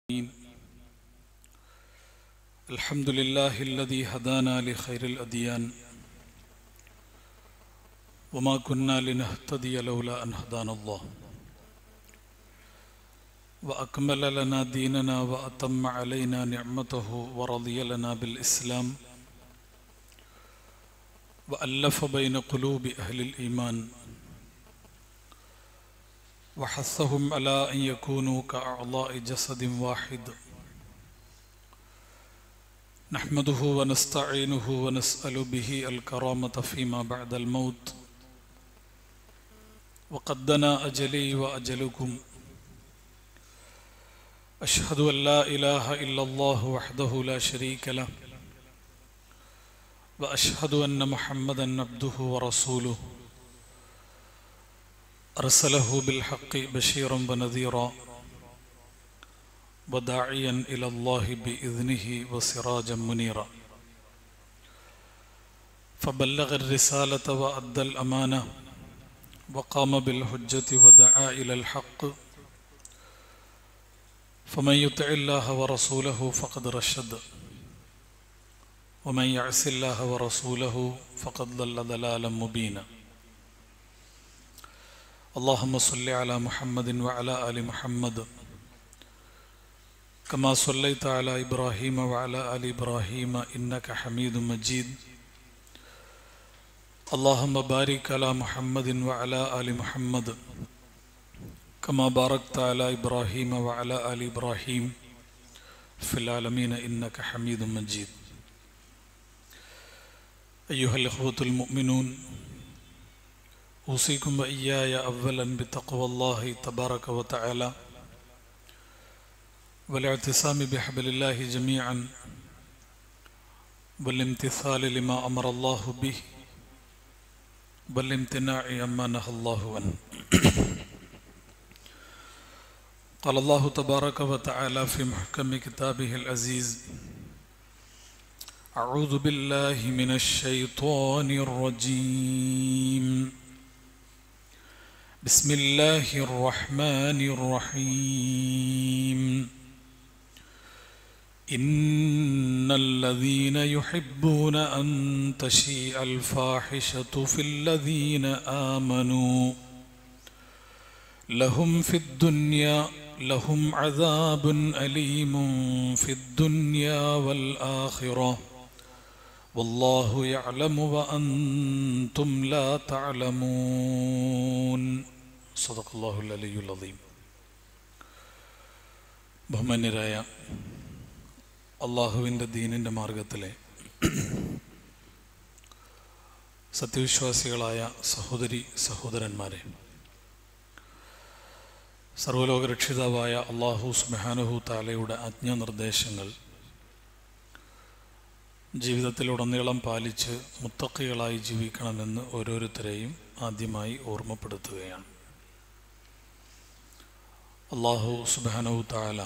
العالمين. الحمد لله الذي هدانا لخير الأديان وما كنا لنهتدي لولا أن هدانا الله وأكمل لنا ديننا وأتم علينا نعمته ورضي لنا بالإسلام وألف بين قلوب أهل الإيمان وحثهم على أن يكونوا كأعضاء جسد واحد نحمده ونستعينه ونسأل به الكرامة فيما بعد الموت وقد دنا أجلي وأجلكم أشهد أن لا إله إلا الله وحده لا شريك له وأشهد أن محمدا عبده ورسوله أرسله بالحق بشيرا ونذيرا وداعيا إلى الله بإذنه وسراجا منيرا فبلغ الرسالة وأدى الأمانة وقام بالحجة ودعا إلى الحق فمن يطع الله ورسوله فقد رشد ومن يعص الله ورسوله فقد ضل ضلالا مبينا اللهم صل على محمد وعلى آل محمد كما صليت على إبراهيم وعلى آل إبراهيم إنك حميد مجيد اللهم بارك على محمد وعلى آل محمد كما باركت على إبراهيم وعلى آل إبراهيم في العالمين إنك حميد مجيد أيها الإخوة المؤمنون أوصيكم وإياي أولا بتقوى الله تبارك وتعالى والاعتصام بحبل الله جميعا والامتثال لما أمر الله به والامتناع عما نهى الله عنه قال الله تبارك وتعالى في محكم كتابه العزيز أعوذ بالله من الشيطان الرجيم بسم الله الرحمن الرحيم إن الذين يحبون أن تشيء الفاحشة في الذين آمنوا لهم في الدنيا لهم عذاب أليم في الدنيا والآخرة والله يعلم وأنتم لا تعلمون صدق الله العلي العظيم ബഹുമാന്യരായ അള്ളാഹുവിൻ്റെ ദീനിൻ്റെ മാർഗത്തിലെ സത്യവിശ്വാസികളായ സഹോദരി സഹോദരന്മാരെ സർവലോകരക്ഷിതാവായ അള്ളാഹു സുബാനുഹു താലയുടെ ആജ്ഞാനിർദ്ദേശങ്ങൾ ജീവിതത്തിലുടനീളം പാലിച്ച് മുത്തക്കികളായി ജീവിക്കണമെന്ന് ഓരോരുത്തരെയും ആദ്യമായി ഓർമ്മപ്പെടുത്തുകയാണ് അള്ളാഹു സുബാനഹു താല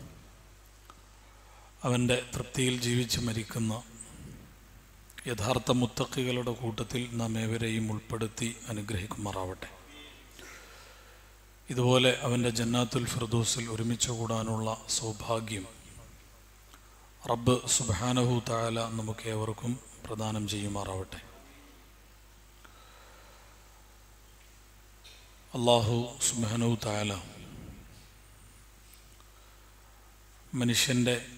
അവൻ്റെ തൃപ്തിയിൽ ജീവിച്ച് മരിക്കുന്ന യഥാർത്ഥ മുത്തക്കികളുടെ കൂട്ടത്തിൽ നാം ഏവരെയും ഉൾപ്പെടുത്തി അനുഗ്രഹിക്കുമാറാവട്ടെ ഇതുപോലെ അവൻ്റെ ജന്നാത്തുൽ ഫിർദൂസിൽ ഒരുമിച്ച് കൂടാനുള്ള സൗഭാഗ്യം റബ്ബ് സുബാനഹു താല നമുക്ക് ഏവർക്കും പ്രദാനം ചെയ്യുമാറാവട്ടെ അള്ളാഹു സുബാനഹു താല മനുഷ്യൻ്റെ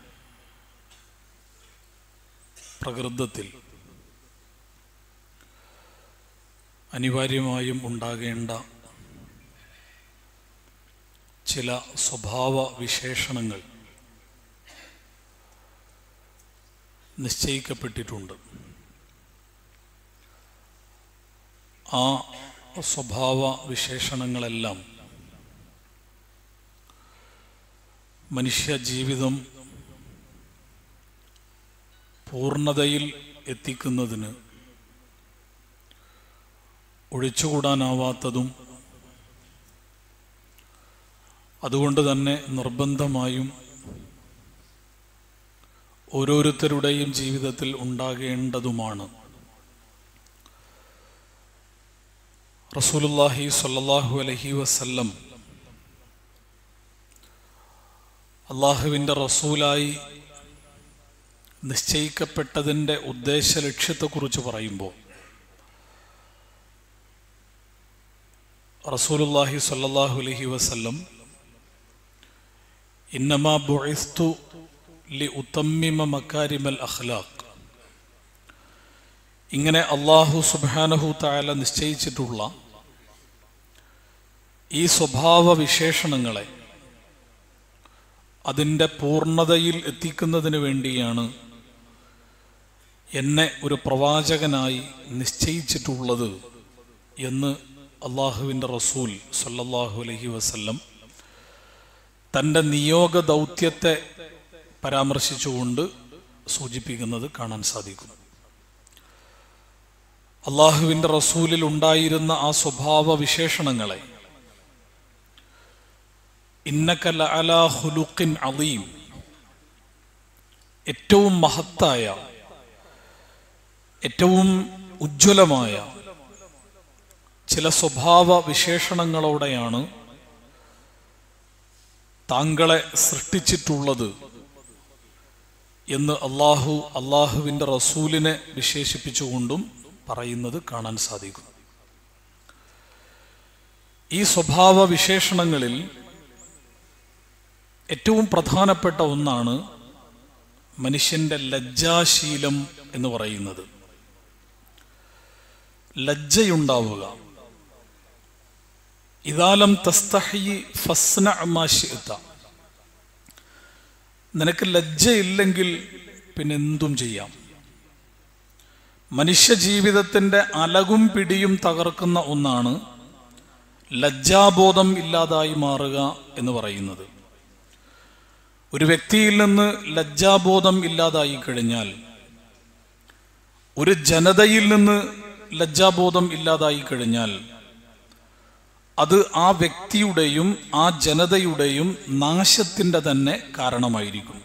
പ്രകൃതത്തിൽ അനിവാര്യമായും ഉണ്ടാകേണ്ട ചില സ്വഭാവ വിശേഷണങ്ങൾ നിശ്ചയിക്കപ്പെട്ടിട്ടുണ്ട് ആ സ്വഭാവ വിശേഷണങ്ങളെല്ലാം മനുഷ്യ ജീവിതം പൂർണ്ണതയിൽ എത്തിക്കുന്നതിന് ഒഴിച്ചുകൂടാനാവാത്തതും അതുകൊണ്ട് തന്നെ നിർബന്ധമായും ഓരോരുത്തരുടെയും ജീവിതത്തിൽ ഉണ്ടാകേണ്ടതുമാണ് റസൂലുല്ലാഹി സ്വല്ലല്ലാഹു അലൈഹി വസല്ലം അള്ളാഹുവിൻ്റെ റസൂലായി നിശ്ചയിക്കപ്പെട്ടതിൻ്റെ ഉദ്ദേശ ലക്ഷ്യത്തെക്കുറിച്ച് പറയുമ്പോൾ റസൂലുല്ലാഹി സ്വല്ലല്ലാഹു അലൈഹി വസല്ലം ഇന്നമാ ബുഇസ്തു ലി ഉത്തമ്മിമ മക്കാരിമൽ അഖ്ലാഖ് ഇങ്ങനെ അള്ളാഹു സുബ്ഹാനഹു തആല നിശ്ചയിച്ചിട്ടുള്ള ഈ സ്വഭാവ വിശേഷണങ്ങളെ അതിൻ്റെ പൂർണ്ണതയിൽ എത്തിക്കുന്നതിന് വേണ്ടിയാണ് എന്നെ ഒരു പ്രവാചകനായി നിശ്ചയിച്ചിട്ടുള്ളത് എന്ന് അള്ളാഹുവിൻ്റെ റസൂൽ സല്ലല്ലാഹു അലൈഹി വസല്ലം തൻ്റെ നിയോഗ ദൗത്യത്തെ പരാമർശിച്ചുകൊണ്ട് സൂചിപ്പിക്കുന്നത് കാണാൻ സാധിക്കും അള്ളാഹുവിൻ്റെ റസൂലിൽ ഉണ്ടായിരുന്ന ആ സ്വഭാവ വിശേഷണങ്ങളെ ഇന്നക ലഅലാ ഹുലുഖിൻ അലീം ഏറ്റവും മഹത്തായ ഏറ്റവും ഉജ്ജ്വലമായ ചില സ്വഭാവ വിശേഷണങ്ങളോടെയാണ് താങ്കളെ സൃഷ്ടിച്ചിട്ടുള്ളത് എന്ന് അള്ളാഹു അള്ളാഹുവിൻ്റെ റസൂലിനെ വിശേഷിപ്പിച്ചുകൊണ്ടും പറയുന്നത് കാണാൻ സാധിക്കും ഈ സ്വഭാവ വിശേഷണങ്ങളിൽ ഏറ്റവും പ്രധാനപ്പെട്ട ഒന്നാണ് മനുഷ്യന്റെ ലജ്ജാശീലം എന്ന് പറയുന്നത് ലജ്ജയുണ്ടാവുക ഇതാലം തസ്തഹി ഫസ്ന അമാശിത്ത നിനക്ക് ലജ്ജയില്ലെങ്കിൽ പിന്നെ എന്തും ചെയ്യാം മനുഷ്യ ജീവിതത്തിന്റെ അലകും പിടിയും തകർക്കുന്ന ഒന്നാണ് ലജ്ജാബോധം ഇല്ലാതായി മാറുക എന്ന് പറയുന്നത് ഒരു വ്യക്തിയിൽ നിന്ന് ലജ്ജാബോധം ഇല്ലാതായി കഴിഞ്ഞാൽ ഒരു ജനതയിൽ നിന്ന് ലജ്ജാബോധം ഇല്ലാതായി കഴിഞ്ഞാൽ അത് ആ വ്യക്തിയുടെയും ആ ജനതയുടെയും നാശത്തിന്റെ തന്നെ കാരണമായിരിക്കും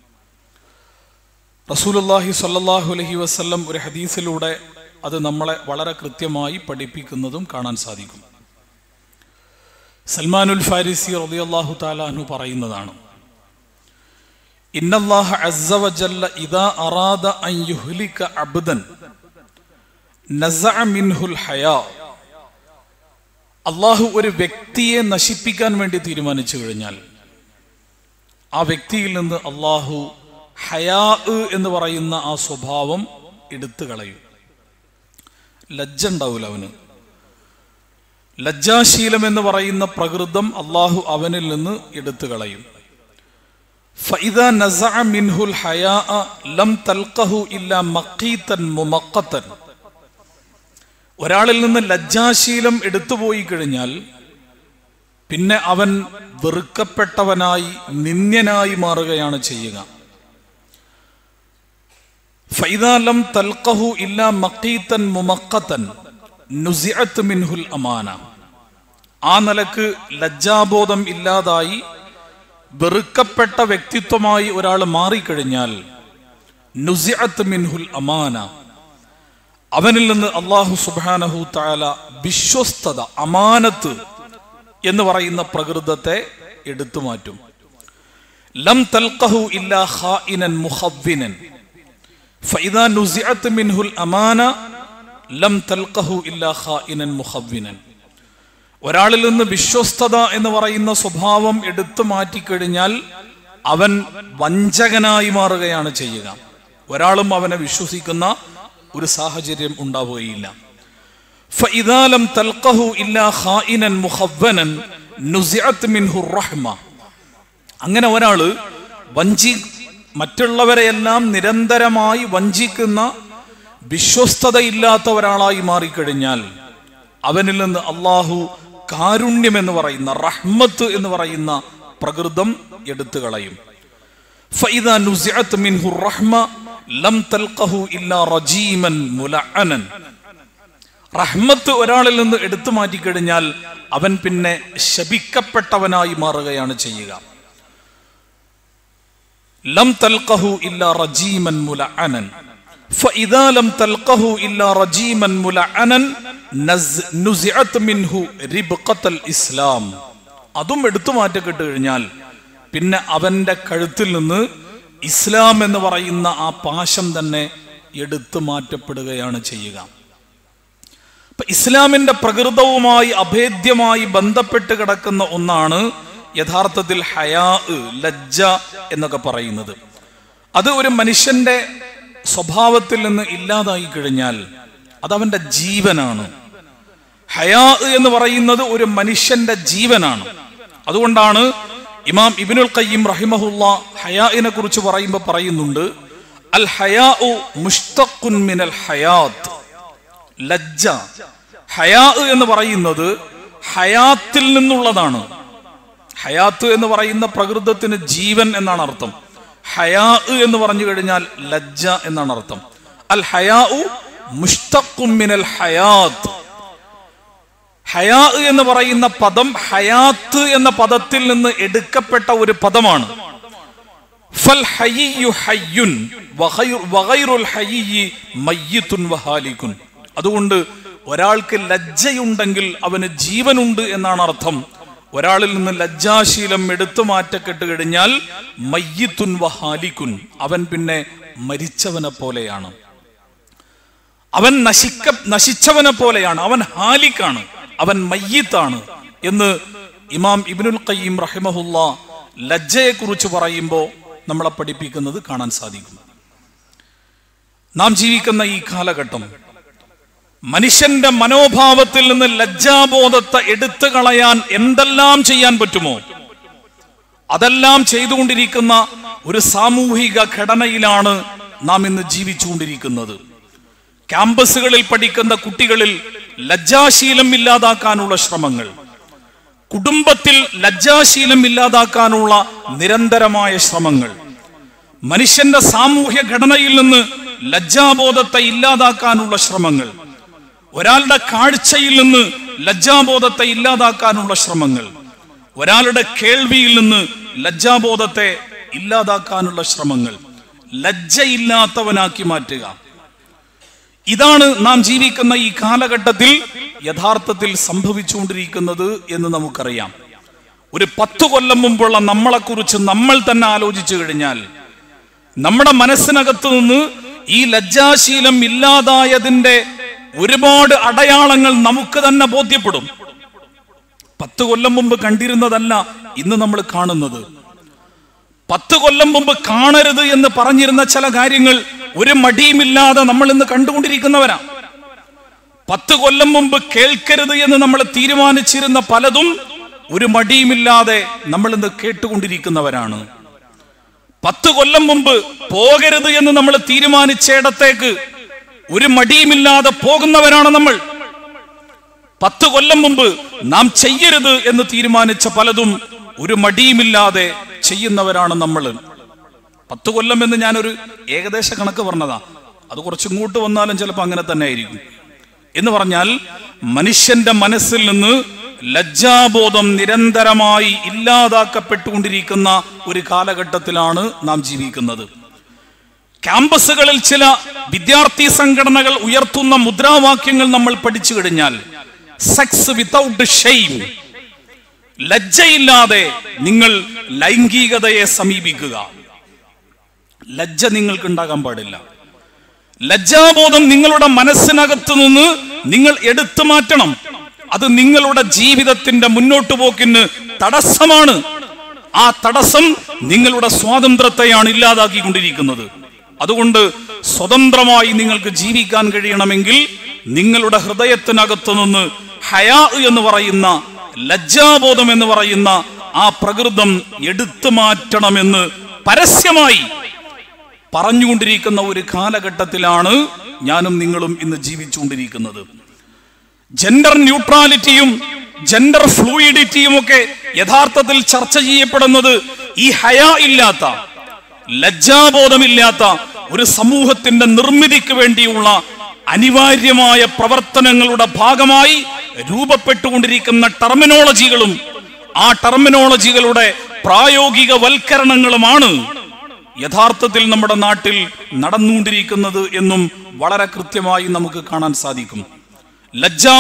റസൂലുല്ലാഹി സ്വല്ലല്ലാഹു അലൈഹി വസല്ലം ഒരു ഹദീസിലൂടെ അത് നമ്മളെ വളരെ കൃത്യമായി പഠിപ്പിക്കുന്നതും കാണാൻ സാധിക്കും സൽമാനുൽ ഫാരിസി റളിയല്ലാഹു തആല അൻഹു പറയുന്നതാണ് ഇന്നല്ലാഹ അസ്സ വജല്ല ഇദാ അറാദ അൻ യുഹ്ലിക അബ്ദൻ നസഅ മിൻഹുൽ ഹയാ അള്ളാഹു ഒരു വ്യക്തിയെ നശിപ്പിക്കാൻ വേണ്ടി തീരുമാനിച്ചു കഴിഞ്ഞാൽ ആ വ്യക്തിയിൽ നിന്ന് അള്ളാഹു ഹയാ എന്ന് പറയുന്ന ആ സ്വഭാവം എടുത്തു കളയും ലജ്ജ ഉണ്ടാവില്ല അവന് ലജ്ജാശീലം എന്ന് പറയുന്ന പ്രകൃതം അള്ളാഹു അവനിൽ നിന്ന് എടുത്തു കളയും فإذا نزع منه الحياء لم تلقه إلا مقيتا ممقتا ഒരാളിൽ നിന്ന് ലജ്ജാശീലം എടുത്തുപോയി കഴിഞ്ഞാൽ പിന്നെ അവൻ വെറുക്കപ്പെട്ടവനായി നിന്ദ്യനായി മാറുകയാണ് ചെയ്യുക ഫൈദാലം തൽക്കഹു ഇല്ല മക്കീത്തൻ മുമക്കത്തൻ നുസിഅത്ത് മിൻഹുൽ അമാന ആ നിലക്ക് ലജ്ജാബോധം ഇല്ലാതായി വെറുക്കപ്പെട്ട വ്യക്തിത്വമായി ഒരാൾ മാറിക്കഴിഞ്ഞാൽ നുസിഅത്ത് മിൻഹുൽ അമാന അവനിൽ നിന്ന് അള്ളാഹു സുബാനഹു താല വിശ്വസ്തത അമാനത്ത് എന്ന് പറയുന്ന പ്രകൃതത്തെ എടുത്തു മാറ്റും ലം തൽക്കഹു ഇല്ല ഖായിനൻ മുഖവ്വിനൻ ഫൈദാ നുസിഅത്ത് മിൻഹുൽ അമാന ലം തൽക്കഹു ഇല്ല ഖായിനൻ മുഖവ്വിനൻ ഒരാളിൽ നിന്ന് വിശ്വസ്തത എന്ന് പറയുന്ന സ്വഭാവം എടുത്തു മാറ്റിക്കഴിഞ്ഞാൽ അവൻ വഞ്ചകനായി മാറുകയാണ് ചെയ്യുക ഒരാളും അവനെ വിശ്വസിക്കുന്ന ഒരു സാഹചര്യം ഉണ്ടാവുകയില്ല ഫഇദാലം തൽഖഹു ഇല്ലാ ഖായിനൻ മുഖവ്വനൻ നുസിഅത്ത് മിൻഹു റഹ്മ അങ്ങനെ ഒരാള് വഞ്ചി മറ്റുള്ളവരെയെല്ലാം നിരന്തരമായി വഞ്ചിക്കുന്ന വിശ്വസ്തതയില്ലാത്ത ഒരാളായി മാറിക്കഴിഞ്ഞാൽ അവനിൽ നിന്ന് അള്ളാഹു കാരുണ്യം എന്ന് പറയുന്ന റഹ്മത്ത് എന്ന് പറയുന്ന പ്രകൃതം എടുത്തു കളയും ഫൈദ നുസിഅത്ത് മിൻഹു റഹ്മ ലം തൽഖഹു ഇല്ലാ റജീമൻ മുലഅനൻ റഹ്മത്ത് ഒരാളിൽ നിന്ന് എടുത്തു മാറ്റിക്കഴിഞ്ഞാൽ അവൻ പിന്നെ ശപിക്കപ്പെട്ടവനായി മാറുകയാണ് ചെയ്യുക ലം തൽഖഹു ഇല്ലാ റജീമൻ മുലഅനൻ فإذا لم تلقه إلا رجيما ملعنا نز- نزعت منه ربقة الإسلام അതും എടുത്തു മാറ്റപ്പെട്ട് കഴിഞ്ഞാൽ പിന്നെ അവന്റെ കഴുത്തിൽ നിന്ന് ഇസ്ലാം എന്ന് പറയുന്ന ആ പാശം തന്നെ എടുത്തു മാറ്റപ്പെടുകയാണ് ചെയ്യുക അപ്പൊ ഇസ്ലാമിന്റെ പ്രകൃതവുമായി അഭേദ്യമായി ബന്ധപ്പെട്ട് കിടക്കുന്ന ഒന്നാണ് യഥാർത്ഥത്തിൽ ഹയാ ലജ്ജ എന്നൊക്കെ പറയുന്നത് അത് ഒരു മനുഷ്യന്റെ സ്വഭാവത്തിൽ നിന്ന് ഇല്ലാതായി കഴിഞ്ഞാൽ അത് അവന്റെ ജീവനാണ് ഹയാ എന്ന് പറയുന്നത് ഒരു മനുഷ്യന്റെ ജീവനാണ് അതുകൊണ്ടാണ് ഇമാം ഇബിനുൽ ഖയ്യിം റഹിമഹുല്ല ഹയാഇനെ കുറിച്ച് പറയുമ്പോൾ പറയുന്നുണ്ട് അൽ ഹയാ മുഷ്തഖുൻ മിനൽ ഹയാത്ത് ലജ്ജ ഹയാ എന്ന് പറയുന്നത് ഹയാത്തിൽ നിന്നുള്ളതാണ് ഹയാത്ത് എന്ന് പറയുന്ന പ്രകൃതത്തിന് ജീവൻ എന്നാണ് അർത്ഥം ഹയാ എന്ന് പറഞ്ഞു കഴിഞ്ഞാൽ ലജ്ജ എന്നാണ് അർത്ഥം അൽ ഹയാ മുഷ്തഖുൻ മിനൽ ഹയാത്ത് ഹയാ എന്ന് പറയുന്ന പദം ഹയാത്ത് എന്ന പദത്തിൽ നിന്ന് എടുക്കപ്പെട്ട ഒരു പദമാണ് ഫൽ ഹയ്യു ഹയ്യുൻ വഗൈറു- വഗൈറുൽ ഹയ്യി മയ്യിത്തുൻ വഹാലിക്കുൻ അതുകൊണ്ട് ഒരാൾക്ക് ലജ്ജയുണ്ടെങ്കിൽ അവന് ജീവനുണ്ട് എന്നാണ് അർത്ഥം ഒരാളിൽ നിന്ന് ലജ്ജാശീലം എടുത്തു മാറ്റക്കെട്ട് കഴിഞ്ഞാൽ മയ്യിത്തുൻ വഹാലിക്കുൻ അവൻ പിന്നെ മരിച്ചവനെ പോലെയാണ് അവൻ നശിക്ക നശിച്ചവനെ പോലെയാണ് അവൻ ഹാലിക്കാണ് അവൻ മയ്യത്താണ് എന്ന് ഇമാം ഇബ്നുൽ ഖയ്യിം റഹിമഹുല്ല ലജ്ജയെ കുറിച്ച് പറയുമ്പോൾ നമ്മളെ പഠിപ്പിക്കുന്നത് കാണാൻ സാധിക്കും നാം ജീവിക്കുന്ന ഈ കാലഘട്ടം മനുഷ്യന്റെ മനോഭാവത്തിൽ നിന്ന് ലജ്ജാബോധത്തെ എടുത്തു കളയാൻ എന്തെല്ലാം ചെയ്യാൻ പറ്റുമോ അതെല്ലാം ചെയ്തുകൊണ്ടിരിക്കുന്ന ഒരു സാമൂഹിക ഘടനയിലാണ് നാം ഇന്ന് ജീവിച്ചുകൊണ്ടിരിക്കുന്നത് ക്യാമ്പസുകളിൽ പഠിക്കുന്ന കുട്ടികളിൽ ലജ്ജാശീലം ഇല്ലാതാക്കാനുള്ള ശ്രമങ്ങൾ കുടുംബത്തിൽ ലജ്ജാശീലം ഇല്ലാതാക്കാനുള്ള നിരന്തരമായ ശ്രമങ്ങൾ മനുഷ്യന്റെ സാമൂഹ്യ ഘടനയിൽ നിന്ന് ലജ്ജാബോധത്തെ ഇല്ലാതാക്കാനുള്ള ശ്രമങ്ങൾ ഒരാളുടെ കാഴ്ചയിൽ നിന്ന് ലജ്ജാബോധത്തെ ഇല്ലാതാക്കാനുള്ള ശ്രമങ്ങൾ ഒരാളുടെ കേൾവിയിൽ നിന്ന് ലജ്ജാബോധത്തെ ഇല്ലാതാക്കാനുള്ള ശ്രമങ്ങൾ ലജ്ജയില്ലാത്തവനാക്കി മാറ്റുക ഇതാണ് നാം ജീവിക്കുന്ന ഈ കാലഘട്ടത്തിൽ യഥാർത്ഥത്തിൽ സംഭവിച്ചുകൊണ്ടിരിക്കുന്നത് എന്ന് നമുക്കറിയാം ഒരു പത്തു കൊല്ലം മുമ്പുള്ള നമ്മളെക്കുറിച്ച് നമ്മൾ തന്നെ ആലോചിച്ചു കഴിഞ്ഞാൽ നമ്മുടെ മനസ്സിനകത്ത് നിന്ന് ഈ ലജ്ജാശീലം ഇല്ലാതായതിന്റെ ഒരുപാട് അടയാളങ്ങൾ നമുക്ക് തന്നെ ബോധ്യപ്പെടും പത്ത് കൊല്ലം മുമ്പ് കണ്ടിരുന്നതല്ല ഇന്ന് നമ്മൾ കാണുന്നത് പത്ത് കൊല്ലം മുമ്പ് കാണരുത് എന്ന് പറഞ്ഞിരുന്ന ചില കാര്യങ്ങൾ ഒരു മടിയുമില്ലാതെ നമ്മൾ ഇന്ന് കണ്ടുകൊണ്ടിരിക്കുന്നവരാ പത്ത് കൊല്ലം മുമ്പ് കേൾക്കരുത് എന്ന് നമ്മൾ തീരുമാനിച്ചിരുന്ന പലതും ഒരു മടിയുമില്ലാതെ നമ്മൾ ഇന്ന് കേട്ടുകൊണ്ടിരിക്കുന്നവരാണ് പത്ത് കൊല്ലം മുമ്പ് പോകരുത് എന്ന് നമ്മൾ തീരുമാനിച്ചിടത്തേക്ക് ഒരു മടിയുമില്ലാതെ പോകുന്നവരാണ് നമ്മൾ പത്ത് കൊല്ലം മുമ്പ് നാം ചെയ്യരുത് എന്ന് തീരുമാനിച്ച പലതും ഒരു മടിയുമില്ലാതെ ചെയ്യുന്നവരാണ് നമ്മൾ പത്ത് കൊല്ലം എന്ന് ഞാനൊരു ഏകദേശ കണക്ക് പറഞ്ഞതാ അത് കുറച്ചിങ്ങോട്ട് വന്നാലും ചിലപ്പോൾ അങ്ങനെ തന്നെ ആയിരിക്കും എന്ന് പറഞ്ഞാൽ മനുഷ്യന്റെ മനസ്സിൽ നിന്ന് ലജ്ജാബോധം നിരന്തരമായി ഇല്ലാതാക്കപ്പെട്ടുകൊണ്ടിരിക്കുന്ന ഒരു കാലഘട്ടത്തിലാണ് നാം ജീവിക്കുന്നത് ക്യാമ്പസുകളിൽ ചില വിദ്യാർത്ഥി സംഘടനകൾ ഉയർത്തുന്ന മുദ്രാവാക്യങ്ങൾ നമ്മൾ പഠിച്ചു കഴിഞ്ഞാൽ സെക്സ് വിത്തൗട്ട് ഷെയിം ലജ്ജയില്ലാതെ നിങ്ങൾ ലൈംഗികതയെ സമീപിക്കുക ലജ്ജ നിങ്ങൾക്ക് ഉണ്ടാകാൻ പാടില്ല ലജ്ജാബോധം നിങ്ങളുടെ മനസ്സിനകത്ത് നിന്ന് നിങ്ങൾ എടുത്തു മാറ്റണം അത് നിങ്ങളുടെ ജീവിതത്തിന്റെ മുന്നോട്ട് പോക്കിന് തടസ്സമാണ് ആ തടസ്സം നിങ്ങളുടെ സ്വാതന്ത്ര്യത്തെയാണ് ഇല്ലാതാക്കിക്കൊണ്ടിരിക്കുന്നത് അതുകൊണ്ട് സ്വതന്ത്രമായി നിങ്ങൾക്ക് ജീവിക്കാൻ കഴിയണമെങ്കിൽ നിങ്ങളുടെ ഹൃദയത്തിനകത്ത് നിന്ന് ഹയാ എന്ന് പറയുന്ന ലജ്ജാബോധം എന്ന് പറയുന്ന ആ പ്രകൃതം എടുത്തു മാറ്റണമെന്ന് പരസ്യമായി പറഞ്ഞുകൊണ്ടിരിക്കുന്ന ഒരു കാലഘട്ടത്തിലാണ് ഞാനും നിങ്ങളും ഇന്ന് ജീവിച്ചുകൊണ്ടിരിക്കുന്നത് ജെൻഡർ ന്യൂട്രാലിറ്റിയും ജെൻഡർ ഫ്ലൂയിഡിറ്റിയും ഒക്കെ യഥാർത്ഥത്തിൽ ചർച്ച ചെയ്യപ്പെടുന്നത് ഈ ഹയാ ഇല്ലാത്ത ലജ്ജാബോധമില്ലാത്ത ഒരു സമൂഹത്തിന്റെ നിർമ്മിതിക്ക് വേണ്ടിയുള്ള അനിവാര്യമായ പ്രവർത്തനങ്ങളുടെ ഭാഗമായി രൂപപ്പെട്ടുകൊണ്ടിരിക്കുന്ന ടെർമിനോളജികളും ആ ടെർമിനോളജികളുടെ പ്രായോഗിക വൽക്കരണങ്ങളുമാണ് യഥാർത്ഥത്തിൽ നമ്മുടെ നാട്ടിൽ നടന്നുകൊണ്ടിരിക്കുന്നത് എന്നും വളരെ കൃത്യമായി നമുക്ക് കാണാൻ സാധിക്കും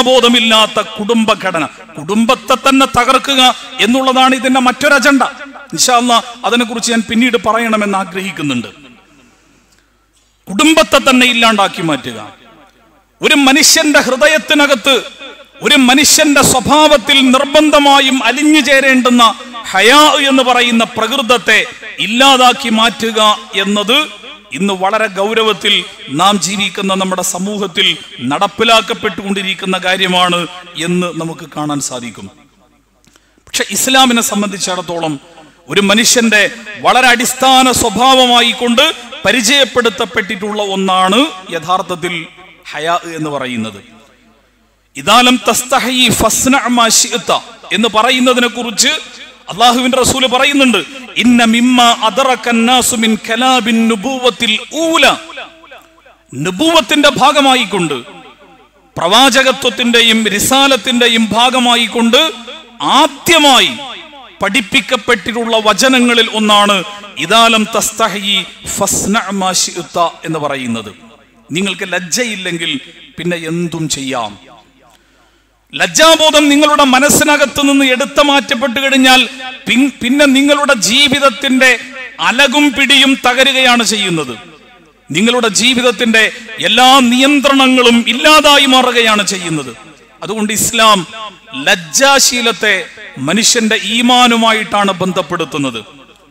ലജ്ജാബോധമില്ലാത്ത കുടുംബഘടന കുടുംബത്തെ തന്നെ തകർക്കുക എന്നുള്ളതാണ് ഇതിന്റെ മറ്റൊരു അജണ്ട നിശാല്ല അതിനെക്കുറിച്ച് ഞാൻ പിന്നീട് പറയണമെന്ന് ആഗ്രഹിക്കുന്നുണ്ട് കുടുംബത്തെ തന്നെ ഇല്ലാണ്ടാക്കി മാറ്റുക ഒരു മനുഷ്യന്റെ ഹൃദയത്തിനകത്ത് ഒരു മനുഷ്യന്റെ സ്വഭാവത്തിൽ നിർബന്ധമായും അലിഞ്ഞു ചേരേണ്ടുന്ന ഹയാ എന്ന് പറയുന്ന പ്രകൃതത്തെ ഇല്ലാതാക്കി മാറ്റുക എന്നത് ഇന്ന് വളരെ ഗൗരവത്തിൽ നാം ജീവിക്കുന്ന നമ്മുടെ സമൂഹത്തിൽ നടപ്പിലാക്കപ്പെട്ടുകൊണ്ടിരിക്കുന്ന കാര്യമാണ് എന്ന് നമുക്ക് കാണാൻ സാധിക്കും പക്ഷെ ഇസ്ലാമിനെ സംബന്ധിച്ചിടത്തോളം ഒരു മനുഷ്യന്റെ വളരെ അടിസ്ഥാന സ്വഭാവമായി കൊണ്ട് പരിചയപ്പെടുത്തപ്പെട്ടിട്ടുള്ള ഒന്നാണ് യഥാർത്ഥത്തിൽ ഹയാ എന്ന് പറയുന്നത് ഇതാലം തസ്തഹയി ഫസ്ന മാ ശിഅ്ത എന്ന് പറയുന്നതിനെ കുറിച്ച് അള്ളാഹുവിന്റെ റസൂല് പറയുന്നുണ്ട് ഇന്ന മിമ്മ അദറക്കന്നാസു മിൻ കലാബിൻ നുബൂവത്തിൽ ഊല നുബൂവത്തിന്റെ ഭാഗമായി കൊണ്ട് പ്രവാചകത്വത്തിന്റെയും റിസാലത്തിന്റെയും ഭാഗമായി കൊണ്ട് ആദ്യമായി പഠിപ്പിക്കപ്പെട്ടിട്ടുള്ള വചനങ്ങളിൽ ഒന്നാണ് ഇതാലം തസ്തഹയി ഫസ്ന മാ ശിഅ്ത എന്ന് പറയുന്നത് നിങ്ങൾക്ക് ലജ്ജയില്ലെങ്കിൽ പിന്നെ എന്തും ചെയ്യാം ലജ്ജാബോധം നിങ്ങളുടെ മനസ്സിനകത്ത് നിന്ന് എടുത്തു മാറ്റപ്പെട്ടു കഴിഞ്ഞാൽ പിൻ- പിന്നെ നിങ്ങളുടെ ജീവിതത്തിന്റെ അലകും പിടിയും തകരുകയാണ് ചെയ്യുന്നത് നിങ്ങളുടെ ജീവിതത്തിന്റെ എല്ലാ നിയന്ത്രണങ്ങളും ഇല്ലാതായി മാറുകയാണ് ചെയ്യുന്നത് അതുകൊണ്ട് ഇസ്ലാം ലജ്ജാശീലത്തെ മനുഷ്യന്റെ ഈമാനുമായിട്ടാണ് ബന്ധപ്പെടുത്തുന്നത്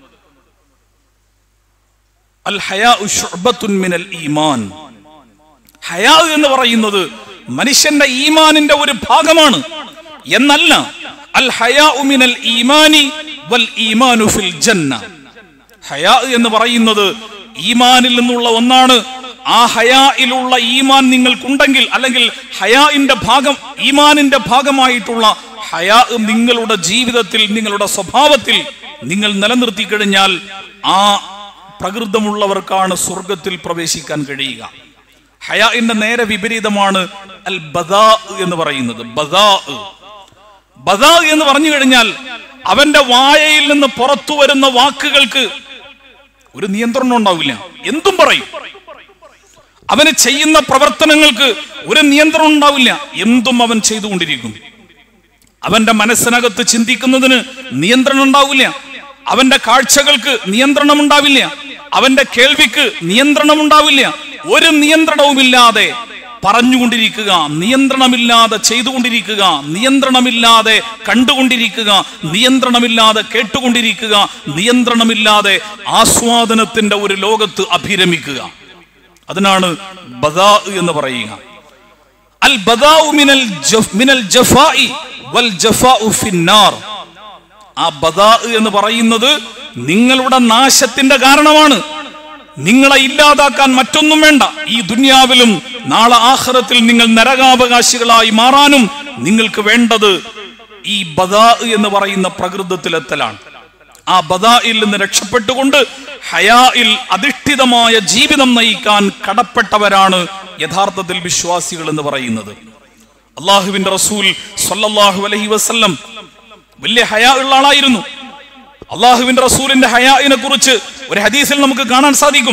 അൽ ഹയാ ശുഅബത്തുൻ മിനൽ ഈമാൻ ഹയാ എന്ന് പറയുന്നത് മനുഷ്യന്റെ ഈമാനിന്റെ ഒരു ഭാഗമാണ് എന്നല്ല അൽ ഹയാ മിനൽ ഈമാനി വൽ ഈമാനു ഫിൽ ജന്ന ഹയാ എന്ന് പറയുന്നത് ഈമാനിൽ നിന്നുള്ള ഒന്നാണ് ആ ഹയായിലുള്ള ഈമാൻ നിങ്ങൾക്കുണ്ടെങ്കിൽ അല്ലെങ്കിൽ ഹയാഇന്റെ ഭാഗം ഈമാനിന്റെ ഭാഗമായിട്ടുള്ള ഹയാ നിങ്ങളുടെ ജീവിതത്തിൽ നിങ്ങളുടെ സ്വഭാവത്തിൽ നിങ്ങൾ നിലനിർത്തി കഴിഞ്ഞാൽ ആ പ്രകൃതമുള്ളവർക്കാണ് സ്വർഗത്തിൽ പ്രവേശിക്കാൻ കഴിയുക ഹയാഇന്റെ നേരെ വിപരീതമാണ് അൽ ബദാ എന്ന് പറയുന്നത് ബദാ ബദാ എന്ന് പറഞ്ഞു കഴിഞ്ഞാൽ അവന്റെ വായയിൽ നിന്ന് പുറത്തു വരുന്ന വാക്കുകൾക്ക് ഒരു നിയന്ത്രണം ഉണ്ടാവില്ല എന്തും പറയും അവന് ചെയ്യുന്ന പ്രവർത്തനങ്ങൾക്ക് ഒരു നിയന്ത്രണം ഉണ്ടാവില്ല എന്തും അവൻ ചെയ്തുകൊണ്ടിരിക്കും അവന്റെ മനസ്സിനകത്ത് ചിന്തിക്കുന്നതിന് നിയന്ത്രണം ഉണ്ടാവില്ല അവന്റെ കാഴ്ചകൾക്ക് നിയന്ത്രണം ഉണ്ടാവില്ല അവന്റെ കേൾവിക്ക് നിയന്ത്രണം ഉണ്ടാവില്ല ഒരു നിയന്ത്രണവുമില്ലാതെ പറഞ്ഞുകൊണ്ടിരിക്കുക നിയന്ത്രണമില്ലാതെ ചെയ്തുകൊണ്ടിരിക്കുക നിയന്ത്രണമില്ലാതെ കണ്ടുകൊണ്ടിരിക്കുക നിയന്ത്രണമില്ലാതെ കേട്ടുകൊണ്ടിരിക്കുക നിയന്ത്രണമില്ലാതെ ആസ്വാദനത്തിന്റെ ഒരു ലോകത്ത് അഭിരമിക്കുക അതിനാണ് ബദാ എന്ന് പറയുക അൽ ബദാഉ മിനൽ ജഫ് മിനൽ ജഫാഇ വൽ ജഫാഉ ഫിന്നാർ ആ ബദാ എന്ന് പറയുന്നത് നിങ്ങളുടെ നാശത്തിന്റെ കാരണമാണ് നിങ്ങളെ ഇല്ലാതാക്കാൻ മറ്റൊന്നും വേണ്ട ഈ ദുനിയാവിലും നാളെ ആഖിറത്തിൽ നിങ്ങൾ നരകാവകാശികളായി മാറാനും നിങ്ങൾക്ക് വേണ്ടത് ഈ ബദാ എന്ന് പറയുന്ന പ്രകൃതത്തിലെത്തലാണ് ആ ബദായിൽ നിന്ന് രക്ഷപ്പെട്ടുകൊണ്ട് ഹയായിൽ അധിഷ്ഠിതമായ ജീവിതം നയിക്കാൻ കടപ്പെട്ടവരാണ് യഥാർത്ഥത്തിൽ വിശ്വാസികൾ എന്ന് പറയുന്നത് അള്ളാഹുവിന്റെ റസൂൽ സല്ലല്ലാഹു അലൈഹി വസല്ലം വലിയ ഹയാ ഉള്ള ആളായിരുന്നു അള്ളാഹുവിന്റെ റസൂലിന്റെ ഹയായിനെ കുറിച്ച് ഒരു ഹദീസിൽ നമുക്ക് കാണാൻ സാധിക്കും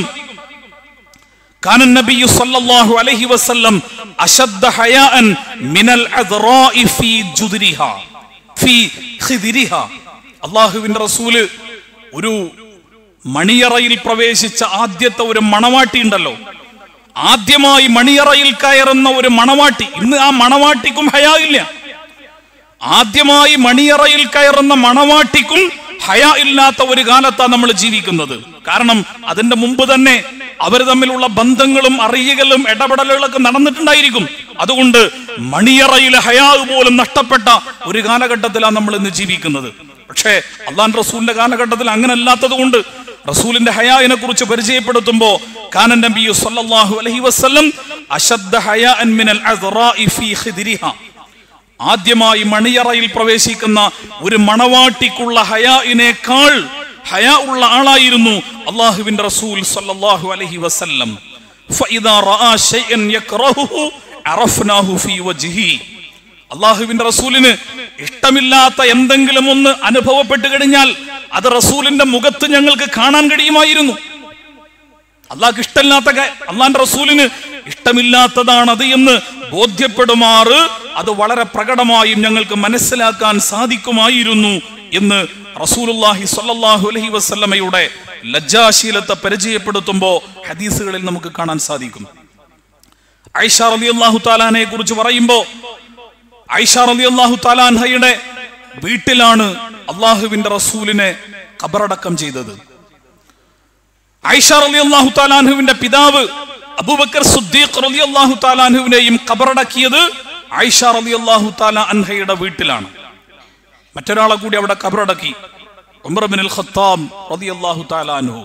كان النبي صلى الله عليه وسلم أشد حياء من العذراء في جدرها في خدرها അള്ളാഹുവിന്റെ റസൂല് ഒരു മണിയറയിൽ പ്രവേശിച്ച ആദ്യത്തെ ഒരു മണവാട്ടി ഉണ്ടല്ലോ ആദ്യമായി മണിയറയിൽ കയറുന്ന ഒരു മണവാട്ടി ഇന്ന് ആ മണവാട്ടിക്കും ഹയാ ഇല്ല ആദ്യമായി മണിയറയിൽ കയറുന്ന മണവാട്ടിക്കും ഹയ ഇല്ലാത്ത ഒരു കാലത്താണ് നമ്മൾ ജീവിക്കുന്നത് കാരണം അതിന്റെ മുമ്പ് തന്നെ അവർ തമ്മിലുള്ള ബന്ധങ്ങളും അറിയലും ഇടപെടലുകളൊക്കെ നടന്നിട്ടുണ്ടായിരിക്കും അതുകൊണ്ട് മണിയറയിലെ ഹയാവ് പോലും നഷ്ടപ്പെട്ട ഒരു കാലഘട്ടത്തിലാണ് നമ്മൾ ഇന്ന് ജീവിക്കുന്നത് പക്ഷേ അള്ളാൻ റസൂലിന്റെ കാലഘട്ടത്തിൽ അങ്ങനെ അല്ലാത്തത് കൊണ്ട് റസൂലിന്റെ ഹയാവിനെ കുറിച്ച് പരിചയപ്പെടുത്തുമ്പോ കാനൻ നബി സല്ലല്ലാഹു അലൈഹി വസല്ലം അശദ്ദ ഹയാഅൻ മിനൽ അസ്റാഇ ഫീ ഖിദ്രിഹ ആദ്യമായി മണിയറയിൽ പ്രവേശിക്കുന്ന ഒരു മണവാട്ടിക്കുള്ള ഹയാഇനേക്കാൾ ഹയാ ഉള്ള ആളായിരുന്നു അള്ളാഹുവിന്റെ റസൂൽ സല്ലല്ലാഹു അലൈഹി വസല്ലം ഫഇദാ റആ ശൈഅൻ യക്റഹുഹു അറഫ്നാഹു ഫീ വജ്ഹി അള്ളാഹുവിന്റെ റസൂലിന് ഇഷ്ടമില്ലാത്ത എന്തെങ്കിലും ഒന്ന് അനുഭവപ്പെട്ടു കഴിഞ്ഞാൽ അത് റസൂലിന്റെ മുഖത്ത് ഞങ്ങൾക്ക് കാണാൻ കഴിയുമായിരുന്നു അള്ളാഹ്ക്ക് ഇഷ്ടമില്ലാത്ത അള്ളാന്റെ റസൂലിന് ഇഷ്ടമില്ലാത്തതാണ് അത് എന്ന് ബോധ്യപ്പെടുമാറ് അത് വളരെ പ്രകടമായും ഞങ്ങൾക്ക് മനസ്സിലാക്കാൻ സാധിക്കുമായിരുന്നു എന്ന് റസൂലുള്ളാഹി സ്വല്ലല്ലാഹു അലൈഹി വസല്ലമയുടെ ലജ്ജാശീലത്തെ പരിചയപ്പെടുത്തുമ്പോൾ ഹദീസുകളിൽ നമുക്ക് കാണാൻ സാധിക്കും ഐഷ റളിയല്ലാഹു താലാനെ കുറിച്ച് പറയുമ്പോൾ ഐഷ റളിയല്ലാഹു താലാൻഹയുടെ വീട്ടിലാണ് അള്ളാഹുവിന്റെ റസൂലിനെ ഖബറടക്കം ചെയ്തത് ഐഷ റളിയല്ലാഹു താലാൻഹുവിന്റെ പിതാവ് അബൂബക്കർ സുദ്ദീഖ് റളിയല്ലാഹു താലാൻഹുവിനെയും ഖബറടക്കിയത് ഐഷ റളിയല്ലാഹു താല അൻഹയുടെ വീട്ടിലാണ് മറ്റൊരാളെ കൂടി അവിടെ ഖബറടക്കി ഉമർ ബിൻ ഖത്താം റളിയല്ലാഹു താലാൻഹു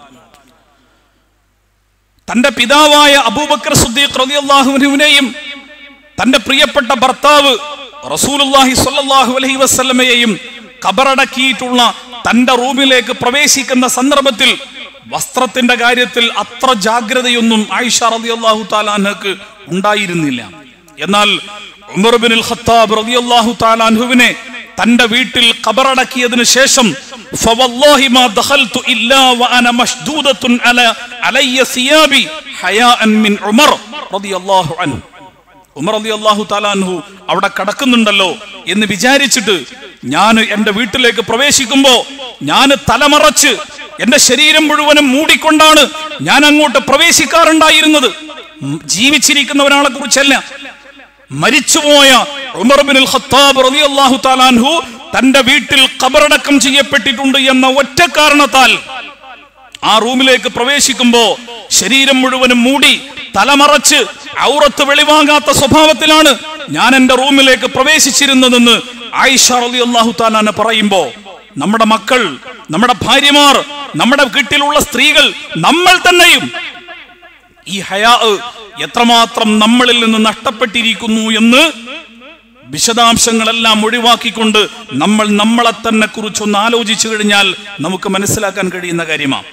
തന്റെ പിതാവായ അബൂബക്കർ സുദ്ദീഖ് റളിയല്ലാഹുവിനെയും തന്റെ പ്രിയപ്പെട്ട ഭർത്താവ് റസൂലുള്ളാഹി സ്വല്ലല്ലാഹു അലൈഹി വസല്ലമയെയും കബറടക്കിയിട്ടുള്ള തന്റെ റൂമിലേക്ക് പ്രവേശിക്കുന്ന സന്ദർഭത്തിൽ വസ്ത്രത്തിന്റെ കാര്യത്തിൽ അത്ര ജാഗ്രതയൊന്നും ആയിഷ റളിയല്ലാഹു താലാൻഹക്ക് ഉണ്ടായിരുന്നില്ല എന്നാൽ ഉമർ ബിൻ ഖത്താബ് റളിയല്ലാഹു താലാൻഹുവിനെ തന്റെ വീട്ടിൽ ഖബറടക്കിയതിനു ശേഷം ഫവല്ലാഹി മാ ദഖൽതു ഇല്ലാ വഅന മഷ്ദൂദത്തുൻ അല അലയ്യ സിയാബി ഹയാഅൻ മിൻ ഉമർ റളിയല്ലാഹു അൻഹു ഉമർ അലി അള്ളാഹു താലാൻഹു അവിടെ കടക്കുന്നുണ്ടല്ലോ എന്ന് വിചാരിച്ചിട്ട് ഞാൻ എന്റെ വീട്ടിലേക്ക് പ്രവേശിക്കുമ്പോ ഞാൻ തലമറച്ച് എന്റെ ശരീരം മുഴുവനും മൂടിക്കൊണ്ടാണ് ഞാൻ അങ്ങോട്ട് പ്രവേശിക്കാറുണ്ടായിരുന്നത് ഉം, ജീവിച്ചിരിക്കുന്നവരാളെ കുറിച്ചല്ല മരിച്ചുപോയ ഉമർ ബിൻ ഖത്താബ് റളിയല്ലാഹു താലാൻഹു തന്റെ വീട്ടിൽ ഖബറടക്കം ചെയ്യപ്പെട്ടിട്ടുണ്ട് എന്ന ഒറ്റ കാരണത്താൽ ആ റൂമിലേക്ക് പ്രവേശിക്കുമ്പോ ശരീരം മുഴുവനും മൂടി തലമറച്ച് ഔറത്ത് വെളിവാങ്ങാത്ത സ്വഭാവത്തിലാണ് ഞാൻ എന്റെ റൂമിലേക്ക് പ്രവേശിച്ചിരുന്നതെന്ന് ആയിഷ റളിയല്ലാഹു താലാന് പറയുമ്പോ നമ്മുടെ മക്കൾ നമ്മുടെ ഭാര്യമാർ നമ്മുടെ വീട്ടിലുള്ള സ്ത്രീകൾ നമ്മൾ തന്നെയും ഈ ഹയാ എത്രമാത്രം നമ്മളിൽ നിന്ന് നഷ്ടപ്പെട്ടിരിക്കുന്നു എന്ന് വിശദാംശങ്ങളെല്ലാം ഒഴിവാക്കിക്കൊണ്ട് നമ്മൾ നമ്മളെ തന്നെ കുറിച്ചൊന്ന് ആലോചിച്ചു കഴിഞ്ഞാൽ നമുക്ക് മനസ്സിലാക്കാൻ കഴിയുന്ന കാര്യമാണ്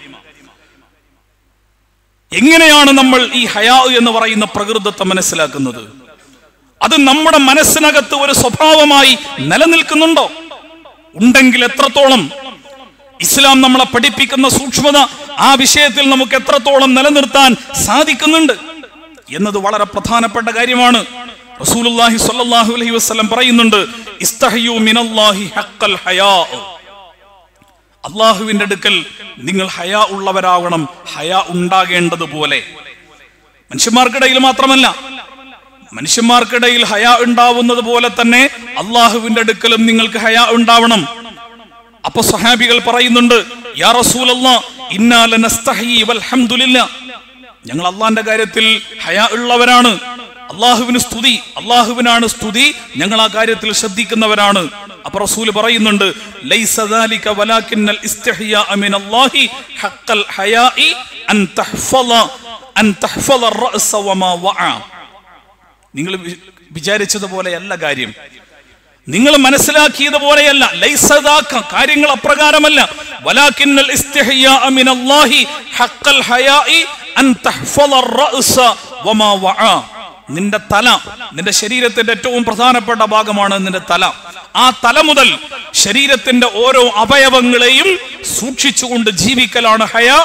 എങ്ങനെയാണ് നമ്മൾ ഈ ഹയാ എന്ന് പറയുന്ന പ്രകൃതത്തെ മനസ്സിലാക്കുന്നത് അത് നമ്മുടെ മനസ്സിനകത്ത് ഒരു സ്വഭാവമായി നിലനിൽക്കുന്നുണ്ടോ ഉണ്ടെങ്കിൽ എത്രത്തോളം ഇസ്ലാം നമ്മളെ പഠിപ്പിക്കുന്ന സൂക്ഷ്മത ആ വിഷയത്തിൽ നമുക്ക് എത്രത്തോളം നിലനിർത്താൻ സാധിക്കുന്നുണ്ട് എന്നത് വളരെ പ്രധാനപ്പെട്ട കാര്യമാണ് റസൂലുള്ളാഹി സ്വല്ലല്ലാഹു അലൈഹി വസല്ലം പറയുന്നുണ്ട് ഇസ്തഹയു മിനല്ലാഹി ഹഖൽ ഹയാ അള്ളാഹുവിന്റെ അടുക്കൽ നിങ്ങൾ ഹയാ ഉള്ളവരാകണം ഹയാ ഉണ്ടാകേണ്ടതുപോലെ മനുഷ്യന്മാർക്കിടയിൽ മാത്രമല്ല മനുഷ്യന്മാർക്കിടയിൽ ഹയാ ഉണ്ടാവുന്നത് പോലെ തന്നെ അള്ളാഹുവിന്റെ അടുക്കലും നിങ്ങൾക്ക് ഹയാ ഉണ്ടാവണം അപ്പൊ സഹാബികൾ പറയുന്നുണ്ട് യാ റസൂലല്ലാ ഇന്നാ ലനസ്തഹയി വൽഹംദുലില്ലാ ഞങ്ങൾ അള്ളാന്റെ കാര്യത്തിൽ ഹയാ ഉള്ളവരാണ് അള്ളാഹുവിന് സ്തുതി അള്ളാഹുവിനാണ് സ്തുതി ഞങ്ങൾ ആ കാര്യത്തിൽ ശ്രദ്ധിക്കുന്നവരാണ് അപ്പൊ റസൂല് പറയുന്നുണ്ട് ലൈസ ذلك ولكن الاستحياء من الله حق الحياء ان تحفظ ان تحفظ الراس وما وعى നിങ്ങൾ വി- വിചാരിച്ചതുപോലെയല്ല കാര്യം നിങ്ങൾ മനസ്സിലാക്കിയത് പോലെയല്ല ലൈസദാക്ക കാര്യങ്ങൾ അപ്രകാരമല്ല വലാകിന്നൽ ഇസ്തിഹ്യാഅ മിനല്ലാഹി ഹഖൽ ഹയാഇ അൻ തഹ്ഫള الرأس വമാ വആ നിന്റെ തല നിന്റെ ശരീരത്തിന്റെ ഏറ്റവും പ്രധാനപ്പെട്ട ഭാഗമാണ് നിന്റെ തല ആ തല മുതൽ ശരീരത്തിന്റെ ഓരോ അവയവങ്ങളെയും സൂക്ഷിച്ചുകൊണ്ട് ജീവിക്കലാണ് ഹയാ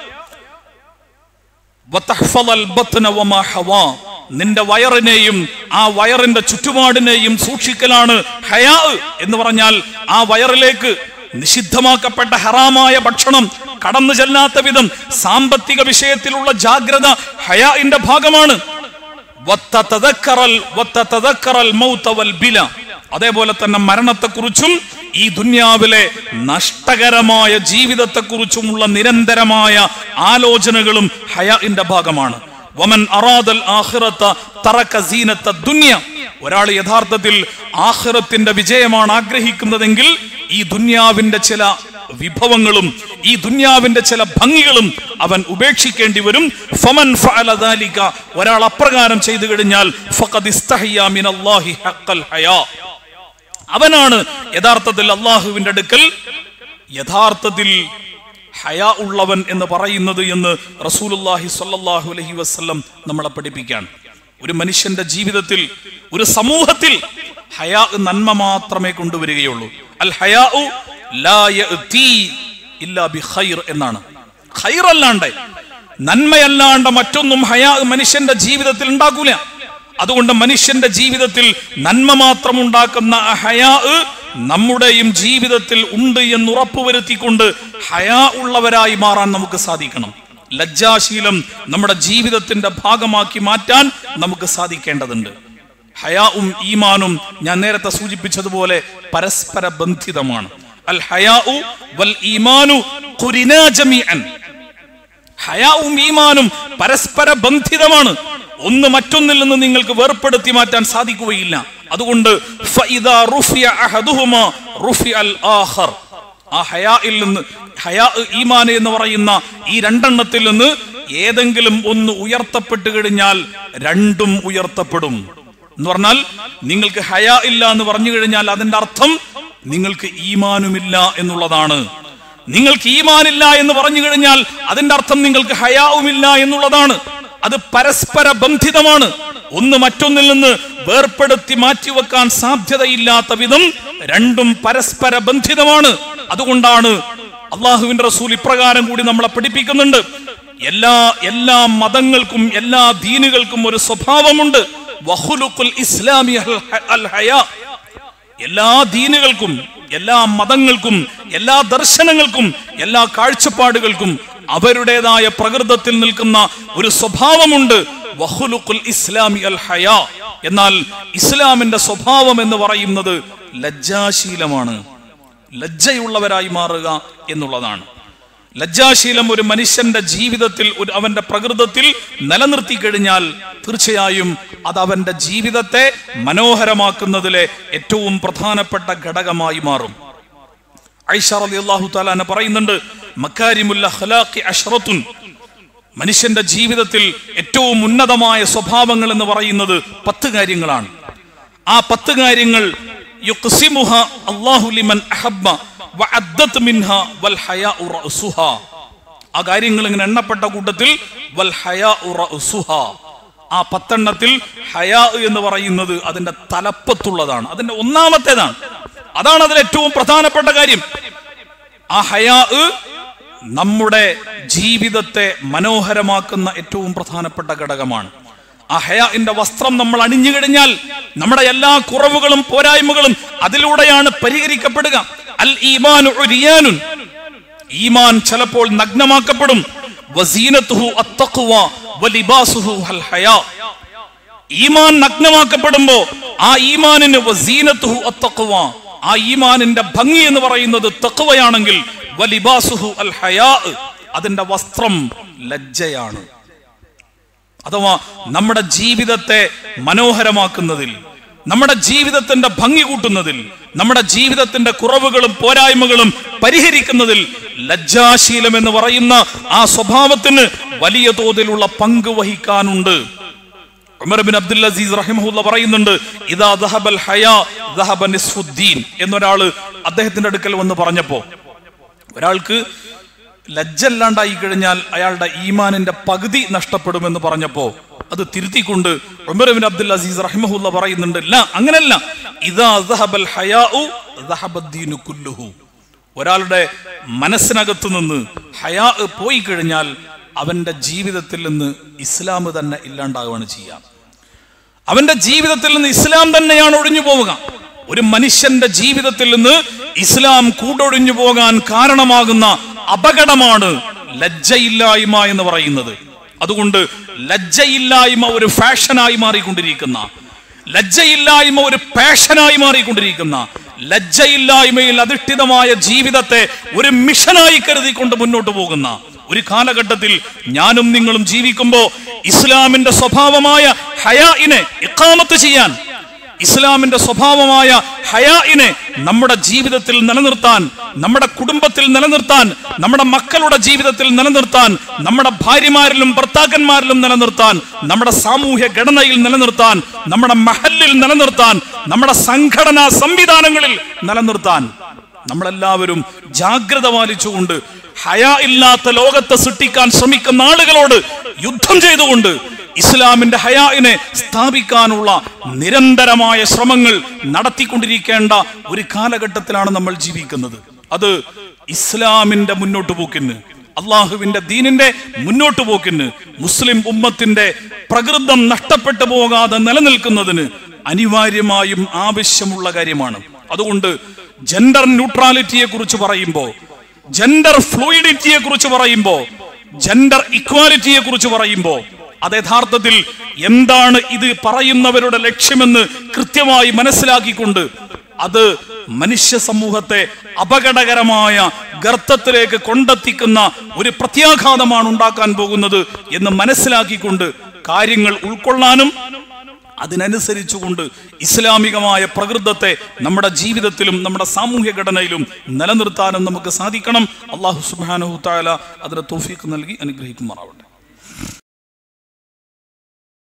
വതഹ്ഫളൽ ബത്ന വമാ ഹവാ. നിന്റെ വയറിനെയും ആ വയറിന്റെ ചുറ്റുപാടിനെയും സൂക്ഷിക്കലാണ് ഹയാ എന്ന് പറഞ്ഞാൽ ആ വയറിലേക്ക് നിഷിദ്ധമാക്കപ്പെട്ട ഹറാമായ ഭക്ഷണം കടന്നു ചെല്ലാത്ത വിധം സാമ്പത്തിക വിഷയത്തിലുള്ള ജാഗ്രത ഹയാഇന്റെ ഭാഗമാണ് വത്തതക്കറൽ വത്തതക്കറൽ മൗത വൽ ബില അതേപോലെ തന്നെ മരണത്തെക്കുറിച്ചും ഈ ദുന്യാവിലെ നഷ്ടകരമായ ജീവിതത്തെക്കുറിച്ചുമുള്ള നിരന്തരമായ ആലോചനകളും ഹയാഇന്റെ ഭാഗമാണ് വമൻ അറാദൽ ആഖിറത്ത തറക സീനത്ത ദുന്യ ഒരാൾ യഥാർത്ഥത്തിൽ ആഖിറത്തിന്റെ വിജയമാണ് ആഗ്രഹിക്കുന്നതെങ്കിൽ ഈ ദുന്യാവിന്റെ ചില വിഭവങ്ങളും ഈ ദുന്യാവിന്റെ ചില ഭംഗികളും അവൻ ഉപേക്ഷിക്കേണ്ടി വരും ഫമൻ ഫഅല ദാലിക ഒരാൾ അപ്രകാരം ചെയ്തു കഴിഞ്ഞാൽ ഫഖദ് ഇസ്തഹിയ മിനല്ലാഹി ഹഖൽ ഹയാ അവനാണ് യഥാർത്ഥത്തിൽ അള്ളാഹുവിന്റെ അടുക്കൽ യഥാർത്ഥത്തിൽ ഹയാ ഉള്ളവൻ എന്ന് പറയുന്നത് എന്ന് റസൂലുല്ലാഹി സ്വല്ലല്ലാഹു അലൈഹി വസല്ലം നമ്മളെ പഠിപ്പിക്കുകയാണ് ഒരു മനുഷ്യന്റെ ജീവിതത്തിൽ ഒരു സമൂഹത്തിൽ ഹയാ നന്മ മാത്രമേ കൊണ്ടുവരികയുള്ളൂ അൽ ഹയാ ലാ യഅ്തി ഇല്ലാ ബി ഖൈർ എന്നാണ് ഖൈർ അല്ലാണ്ട് നന്മയല്ലാണ്ട് മറ്റൊന്നും ഹയാ മനുഷ്യന്റെ ജീവിതത്തിൽ ഉണ്ടാകൂല അതുകൊണ്ട് മനുഷ്യന്റെ ജീവിതത്തിൽ നന്മ മാത്രം ഉണ്ടാക്കുന്ന ആ ഹയാ നമ്മുടെയും ജീവിതത്തിൽ ഉണ്ട് എന്ന് ഉറപ്പുവരുത്തിക്കൊണ്ട് ഹയാ ഉള്ളവരായി മാറാൻ നമുക്ക് സാധിക്കണം ലജ്ജാശീലം നമ്മുടെ ജീവിതത്തിന്റെ ഭാഗമാക്കി മാറ്റാൻ നമുക്ക് സാധിക്കേണ്ടതുണ്ട് ഹയാവും ഈമാനും ഞാൻ നേരത്തെ സൂചിപ്പിച്ചതുപോലെ പരസ്പര ബന്ധിതമാണ് അൽ ഹയാഉ വൽ ഈമാനു ഖുരിനാ ജമീഅൻ ഹയാവും ഈമാനും പരസ്പര ബന്ധിതമാണ് ഒന്ന് മറ്റൊന്നിൽ നിന്ന് നിങ്ങൾക്ക് വേർപ്പെടുത്തി മാറ്റാൻ സാധിക്കുകയില്ല അതുകൊണ്ട് ഫഇദാ റുഫിയ അഹദുഹുമാ റുഫിഅൽ ആഖർ ആ ഹയായിൽ നിന്ന് ഹയാ ഈമാൻ എന്ന് പറയുന്ന ഈ രണ്ടെണ്ണത്തിൽ നിന്ന് ഏതെങ്കിലും ഒന്ന് ഉയർത്തപ്പെട്ട് കഴിഞ്ഞാൽ രണ്ടും ഉയർത്തപ്പെടും എന്ന് പറഞ്ഞാൽ നിങ്ങൾക്ക് ഹയാ ഇല്ല എന്ന് പറഞ്ഞു കഴിഞ്ഞാൽ അതിന്റെ അർത്ഥം നിങ്ങൾക്ക് ഈമാനുമില്ല എന്നുള്ളതാണ് നിങ്ങൾക്ക് ഈമാനില്ല എന്ന് പറഞ്ഞു കഴിഞ്ഞാൽ അതിന്റെ അർത്ഥം നിങ്ങൾക്ക് ഹയാവുമില്ല എന്നുള്ളതാണ് അത് പരസ്പര ബന്ധിതമാണ് ഒന്ന് മറ്റൊന്നിൽ നിന്ന് വേർപ്പെടുത്തി മാറ്റിവെക്കാൻ സാധ്യതയില്ലാത്ത വിധം രണ്ടും പരസ്പര ബന്ധിതമാണ് അതുകൊണ്ടാണ് അള്ളാഹുവിന്റെ റസൂൽ ഇപ്രകാരം കൂടി നമ്മളെ പഠിപ്പിക്കുന്നുണ്ട് എല്ലാ എല്ലാ മതങ്ങൾക്കും എല്ലാ ദീനുകൾക്കും ഒരു സ്വഭാവമുണ്ട് വഹുലുക്കുൽ ഇസ്ലാമി അൽ ഹ- അൽ ഹയാ എല്ലാ ദീനുകൾക്കും എല്ലാ മതങ്ങൾക്കും എല്ലാ ദർശനങ്ങൾക്കും എല്ലാ കാഴ്ചപ്പാടുകൾക്കും അവരുടേതായ പ്രകൃതത്തിൽ നിൽക്കുന്ന ഒരു സ്വഭാവമുണ്ട് വഹുലുഖുൽ ഇസ്ലാമി അൽ ഹയാ എന്നാൽ ഇസ്ലാമിന്റെ സ്വഭാവം എന്ന് പറയുന്നത് ലജ്ജാശീലമാണ് ലജ്ജയുള്ളവരായി മാറുക എന്നുള്ളതാണ് ലജ്ജാശീലം ഒരു മനുഷ്യന്റെ ജീവിതത്തിൽ ഒരു അവന്റെ പ്രകൃതത്തിൽ നിലനിർത്തി കഴിഞ്ഞാൽ തീർച്ചയായും അത് അവന്റെ ജീവിതത്തെ മനോഹരമാക്കുന്നതിലെ ഏറ്റവും പ്രധാനപ്പെട്ട ഘടകമായി മാറും ഐഷ റളിയല്ലാഹു തആല പറയുന്നുണ്ട് മക്കാരിമുൽ അഖ്ലാഖി അഷ്റത്തുൻ മനുഷ്യന്റെ ജീവിതത്തിൽ ഏറ്റവും ഉന്നതമായ സ്വഭാവങ്ങൾ എന്ന് പറയുന്നത് പത്ത് കാര്യങ്ങളാണ് ആ പത്ത് കാര്യങ്ങൾ യുഖ്സിമുഹ അല്ലാഹു ലിമൻ അഹബ്ബ വഅദ്ദത് മിൻഹ വൽ ഹയാഉ റഅസുഹ ആ കാര്യങ്ങൾ ഇങ്ങനെ എണ്ണപ്പെട്ട കൂട്ടത്തിൽ വൽ ഹയാഉ റഅസുഹ ആ പത്തെണ്ണത്തിൽ ഹയാ എന്ന് പറയുന്നത് അതിന്റെ തലപ്പത്തുള്ളതാണ് അതിന്റെ ഒന്നാമത്തേതാണ് അതാണ് അതിൽ ഏറ്റവും പ്രധാനപ്പെട്ട കാര്യം ആ ഹയാ നമ്മുടെ ജീവിതത്തെ മനോഹരമാക്കുന്ന ഏറ്റവും പ്രധാനപ്പെട്ട ഘടകമാണ് ആ ഹയാന്റെ വസ്ത്രം നമ്മൾ അണിഞ്ഞു കഴിഞ്ഞാൽ നമ്മുടെ എല്ലാ കുറവുകളും പോരായ്മകളും അതിലൂടെയാണ് പരിഹരിക്കപ്പെടുക അൽ ഈമാനു ഉരിയാനുൻ ഈമാൻ ചിലപ്പോൾ നഗ്നമാക്കപ്പെടും വസീനത്തുഹു അത്തഖ്വ വലിബാസുഹു അൽ ഹയാ ഈമാൻ നഗ്നമാക്കപ്പെടുമ്പോ ആ ഈമാനിന് വസീനത്തുഹു അത്തഖ്വ ആ ഈമാനിന്റെ ഭംഗി എന്ന് പറയുന്നത് തഖ്വയാണെങ്കിൽ വലിബാസുഹു അൽ ഹയാ അതിന്റെ വസ്ത്രം ലജ്ജയാണ് അഥവാ നമ്മുടെ ജീവിതത്തെ മനോഹരമാക്കുന്നതിൽ നമ്മുടെ ജീവിതത്തിന്റെ ഭംഗി കൂട്ടുന്നതിൽ നമ്മുടെ ജീവിതത്തിന്റെ കുറവുകളും പോരായ്മകളും പരിഹരിക്കുന്നതിൽ ലജ്ജാശീലം എന്ന് പറയുന്ന ആ സ്വഭാവത്തിന് വലിയ തോതിലുള്ള പങ്ക് വഹിക്കാനുണ്ട് ഉമർ ബിൻ അബ്ദുൽ അസീസ് റഹിമഹുല്ല പറയുന്നുണ്ട് ഇതാ ദഹബൽ ഹയാ ദഹബ നിസ്ഫുദ്ദീൻ എന്നൊരാള് അദ്ദേഹത്തിന്റെ അടുക്കൽ വന്ന് പറഞ്ഞപ്പോ ഒരാൾക്ക് ലജ്ജല്ലാണ്ടായി കഴിഞ്ഞാൽ അയാളുടെ ഈമാനിന്റെ പകുതി നഷ്ടപ്പെടുമെന്ന് പറഞ്ഞപ്പോ അത് തിരുത്തിക്കൊണ്ട് ഉമർ ബിൻ അബ്ദുൽ അസീസ് റഹിമഹുല്ല പറയുന്നുണ്ട് ഇല്ല അങ്ങനല്ല ഇതാ ദഹബൽ ഹയാഉ ദഹബദ്ദീനു കുല്ലുഹു ഒരാളുടെ മനസ്സിനകത്ത് നിന്ന് ഹയാ പോയി കഴിഞ്ഞാൽ അവന്റെ ജീവിതത്തിൽ നിന്ന് ഇസ്ലാം തന്നെ ഇല്ലാണ്ടാവുകയാണ് ചെയ്യാം അവന്റെ ജീവിതത്തിൽ നിന്ന് ഇസ്ലാം തന്നെയാണ് ഒഴിഞ്ഞു പോവുക ഒരു മനുഷ്യന്റെ ജീവിതത്തിൽ നിന്ന് ഇസ്ലാം കൂടൊഴിഞ്ഞു പോകാൻ കാരണമാകുന്ന അപകടമാണ് ലജ്ജയില്ലായ്മ എന്ന് പറയുന്നത് അതുകൊണ്ട് ലജ്ജയില്ലായ്മ ഒരു ഫാഷനായി മാറിക്കൊണ്ടിരിക്കുന്ന ലജ്ജയില്ലായ്മ ഒരു പാഷനായി മാറിക്കൊണ്ടിരിക്കുന്ന ലജ്ജയില്ലായ്മയിൽ അധിഷ്ഠിതമായ ജീവിതത്തെ ഒരു മിഷനായി കരുതിക്കൊണ്ട് മുന്നോട്ട് പോകുന്ന ഒരു കാലഘട്ടത്തിൽ ഞാനും നിങ്ങളും ജീവിക്കുമ്പോ ഇസ്ലാമിന്റെ സ്വഭാവമായ ഹയാഇനെ ഇക്കാമത്ത് ചെയ്യാൻ ഇസ്ലാമിന്റെ സ്വഭാവമായ ഹയാഇനെ നമ്മുടെ ജീവിതത്തിൽ നിലനിർത്താൻ നമ്മുടെ കുടുംബത്തിൽ നിലനിർത്താൻ നമ്മുടെ മക്കളുടെ ജീവിതത്തിൽ നിലനിർത്താൻ നമ്മുടെ ഭാര്യമാരിലും ഭർത്താക്കന്മാരിലും നിലനിർത്താൻ നമ്മുടെ സാമൂഹ്യ ഘടനയിൽ നിലനിർത്താൻ നമ്മുടെ മഹലിൽ നിലനിർത്താൻ നമ്മുടെ സംഘടനാ സംവിധാനങ്ങളിൽ നിലനിർത്താൻ നമ്മളെല്ലാവരും ജാഗ്രത പാലിച്ചുകൊണ്ട് ഹയാ ഇല്ലാത്ത ലോകത്തെ സൃഷ്ടിക്കാൻ ശ്രമിക്കുന്ന ആളുകളോട് യുദ്ധം ചെയ്തുകൊണ്ട് ഇസ്ലാമിന്റെ ഹയാഇനെ സ്ഥാപിക്കാനുള്ള നിരന്തരമായ ശ്രമങ്ങൾ നടത്തിക്കൊണ്ടിരിക്കേണ്ട ഒരു കാലഘട്ടത്തിലാണ് നമ്മൾ ജീവിക്കുന്നത് അത് ഇസ്ലാമിന്റെ മുന്നോട്ട് പോക്കിന് അള്ളാഹുവിന്റെ ദീനിന്റെ മുന്നോട്ട് പോക്കിന് മുസ്ലിം ഉമ്മത്തിന്റെ പ്രകൃതം നഷ്ടപ്പെട്ടു പോകാതെ നിലനിൽക്കുന്നതിന് അനിവാര്യമായും ആവശ്യമുള്ള കാര്യമാണ് അതുകൊണ്ട് ജെൻഡർ ന്യൂട്രാലിറ്റിയെ കുറിച്ച് പറയുമ്പോൾ ജെൻഡർ ഫ്ലൂയിഡിറ്റിയെ കുറിച്ച് പറയുമ്പോൾ ജെൻഡർ ഇക്വാലിറ്റിയെ കുറിച്ച് പറയുമ്പോൾ അത് യഥാർത്ഥത്തിൽ എന്താണ് ഇത് പറയുന്നവരുടെ ലക്ഷ്യമെന്ന് കൃത്യമായി മനസ്സിലാക്കിക്കൊണ്ട് അത് മനുഷ്യ സമൂഹത്തെ അപകടകരമായ ഗർത്തത്തിലേക്ക് കൊണ്ടെത്തിക്കുന്ന ഒരു പ്രത്യാഘാതമാണ് ഉണ്ടാക്കാൻ പോകുന്നത് എന്ന് മനസ്സിലാക്കിക്കൊണ്ട് കാര്യങ്ങൾ ഉൾക്കൊള്ളാനും അതിനനുസരിച്ചുകൊണ്ട് ഇസ്ലാമികമായ പ്രകൃതത്തെ നമ്മുടെ ജീവിതത്തിലും നമ്മുടെ സാമൂഹ്യ ഘടനയിലും നിലനിർത്താനും നമുക്ക് സാധിക്കണം അള്ളാഹു സുബാനഹു താല അതിന് തോഫീക്ക് നൽകി അനുഗ്രഹിക്കുമാറാവട്ടെ